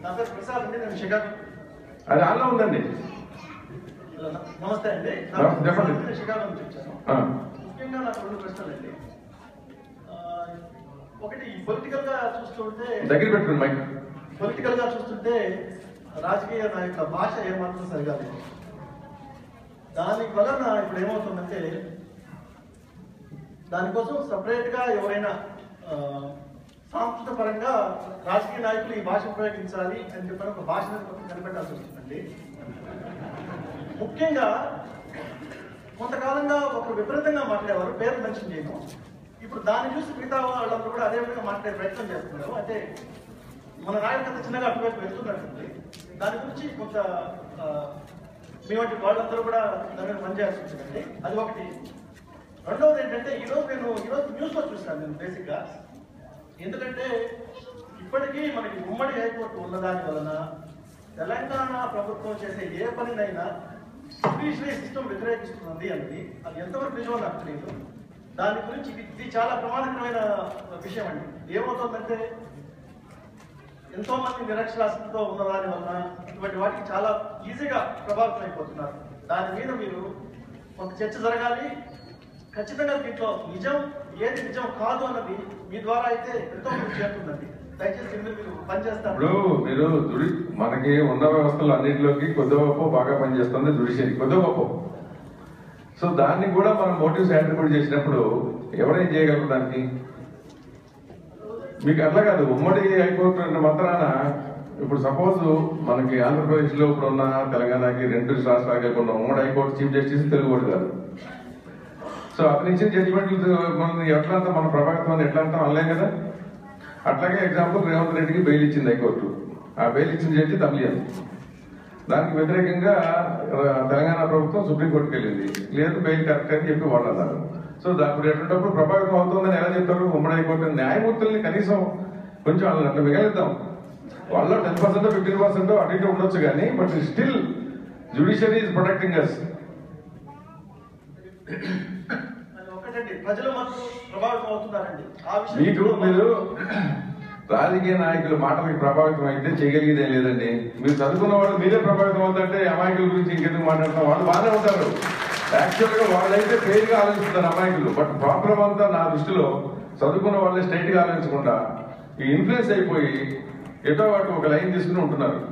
నా పేరు ప్రసాద్ అండి నేను షికాగో అది ఆన్లో ఉందండి నమస్తే అండి నా ఆ, పేరు చెప్పండి. ప్రసాద్, నేను షికాగో నుంచి వచ్చాను ఆ, ముఖ్యంగా నాకు రెండు ప్రశ్నలు అండి ఆ, ఒకటి పొలిటికల్ గా చూస్తుంటే దగ్గర పెట్టుకుని మైక్ పొలిటికల్ గా చూస్తుంటే రాజకీయ నాయకుల భాష ఏమాత్రం సరిగా లేదు దాని వలన ఇప్పుడు ఏమవుతుందంటే దానికోసం సపరేట్ గా ఎవరైనా ఆ, సాంస్కృతిక పరంగా రాజకీయ నాయకులు ఈ భాష ఉపయోగించాలి అని చెప్పిన ఒక భాషను కనిపెట్టాల్సి వస్తుందండి ముఖ్యంగా కొంతకాలంగా ఒకరు విపరీతంగా మాట్లాడేవారు పేరు మెన్షన్ చేయను ఇప్పుడు దాన్ని చూసి మిగతా వాళ్ళందరూ కూడా అదే విధంగా మాట్లాడే ప్రయత్నం చేస్తున్నారు అంటే మన నాయకత్వ చిన్నగా అటువైపు వెళ్తున్నట్టుంది దాని గురించి కొంత ఆ, మీ వంటి వాళ్ళందరూ కూడా దాని మీద పనిచేయాల్సి ఉంటుందండి అది ఒకటి రెండవది ఏంటంటే ఈరోజు నేను ఈరోజు న్యూస్లో చూశాను నేను బేసిక్గా ఎందుకంటే ఇప్పటికీ మనకి ఉమ్మడి హైకోర్టు ఉన్నదాని వలన తెలంగాణ ప్రభుత్వం చేసే ఏ పనినైనా జుడిషియరీ సిస్టమ్ వ్యతిరేకిస్తున్నది అన్నది అది ఎంతవరకు నిజమో నాకు తెలియదు దాని గురించి ఇది ఇది చాలా ప్రమాణకరమైన విషయం అండి ఏమవుతుందంటే ఎంతో మంది నిరక్షరాస్యతతో ఉన్న దాని వలన ఇటువంటి వాటికి చాలా ఈజీగా ప్రభావితం అయిపోతున్నారు దాని మీద మీరు కొంత చర్చ జరగాలి ఖచ్చితంగా దీంట్లో నిజం ఏది నిజం కాదు అన్నది మీ ద్వారా అయితే ఎంతో మంది చేరుతుందండి దయచేసి దీని మీద మీరు పనిచేస్తారు ఇప్పుడు మీరు జుడి మనకి ఉన్న వ్యవస్థలు అన్నింటిలోకి కొద్ది గొప్ప బాగా పనిచేస్తుంది జుడిషియరీ కొద్ది గొప్ప సో దాన్ని కూడా మనం మోటివ్స్ యాట్రిబ్యూట్ చేసినప్పుడు ఎవరేం చేయగలరు దానికి మీకు అట్లా కాదు ఉమ్మడి హైకోర్టు అన్న మాత్రాన ఇప్పుడు సపోజ్ మనకి ఆంధ్రప్రదేశ్ లో ఇప్పుడు ఉన్న తెలంగాణకి రెండు రాష్ట్రాలకి ఉన్న ఉమ్మడి హైకోర్టు చీఫ్ జస్టిస్ తెలుగు వాడు కాదు సో అతను ఇచ్చిన జడ్జిమెంట్లు మన ఎట్లా అంతా మన ప్రభావితం ఎట్లా అంతా అనలేం కదా అట్లాగే ఎగ్జాంపుల్ రేవంత్ రెడ్డికి బెయిల్ ఇచ్చింది హైకోర్టు ఆ బెయిల్ ఇచ్చిన జడ్జి తమిళియన్ దానికి వ్యతిరేకంగా ఆ, తెలంగాణ ప్రభుత్వం సుప్రీంకోర్టుకి వెళ్ళింది లేదు బెయిల్ కరెక్ట్ అని చెప్పి వాళ్ళు అన్నారు సో దాని ఎటువంటిప్పుడు ప్రభావితం అవుతుందని ఎలా చెప్తారు ఉమ్మడి హైకోర్టు న్యాయమూర్తుల్ని కనీసం కొంచెం వాళ్ళని అట్లా మిగలిద్దాం వాళ్ళ టెన్ పర్సెంట్ ఫిఫ్టీన్ పర్సెంట్ అటు ఇటు ఉండొచ్చు కానీ but still judiciary is protecting us అది ఒకటండి ప్రజలు మాత్రం ప్రభావితం అవుతున్నారండి ఆ మీకు విషయం మీరు రాజకీయ నాయకుల మాటలకు ప్రభావితం అయితే చేయగలిగేదే లేదండి మీరు చదువుకున్న వాళ్ళు మీరే ప్రభావితం అవుతుంటే అమాయకుల గురించి ఇంకెందుకు మాట్లాడతాం వాళ్ళు బాగానే ఉంటారు యాక్చువల్ గా వాళ్ళైతే ఫెయిర్ గా ఆలోచిస్తారు అమాయకులు బట్ ప్రాబ్లం అంతా నా దృష్టిలో చదువుకున్న వాళ్ళే స్ట్రైట్ గా ఆలోచించకుండా ఈ ఇన్ఫ్లుయెన్స్ అయిపోయి ఎటో వాటి ఒక లైన్ తీసుకుని ఉంటున్నారు